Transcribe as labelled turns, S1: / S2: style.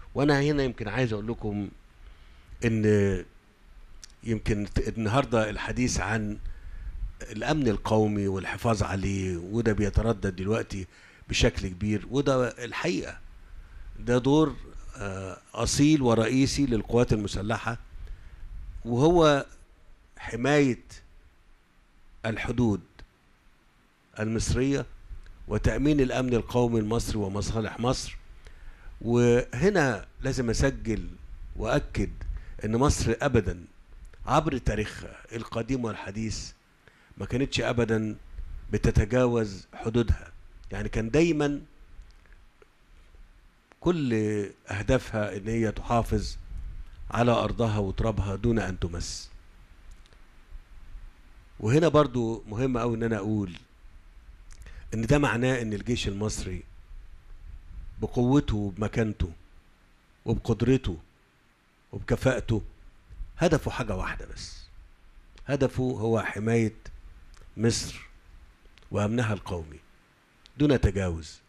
S1: وانا هنا يمكن عايز اقول لكم ان يمكن النهارده الحديث عن الامن القومي والحفاظ عليه وده بيتردد دلوقتي بشكل كبير وده الحقيقه ده دور آه، اصيل ورئيسي للقوات المسلحه وهو حمايه الحدود المصريه وتامين الامن القومي المصري ومصالح مصر وهنا لازم اسجل واكد ان مصر ابدا عبر تاريخها القديم والحديث ما كانتش ابدا بتتجاوز حدودها يعني كان دايما كل اهدافها ان هي تحافظ على ارضها وترابها دون ان تمس وهنا برضو مهم قوي ان انا اقول ان ده معناه ان الجيش المصري بقوته وبمكانته وبقدرته وبكفاءته هدفه حاجة واحدة بس هدفه هو حماية مصر وأمنها القومي دون تجاوز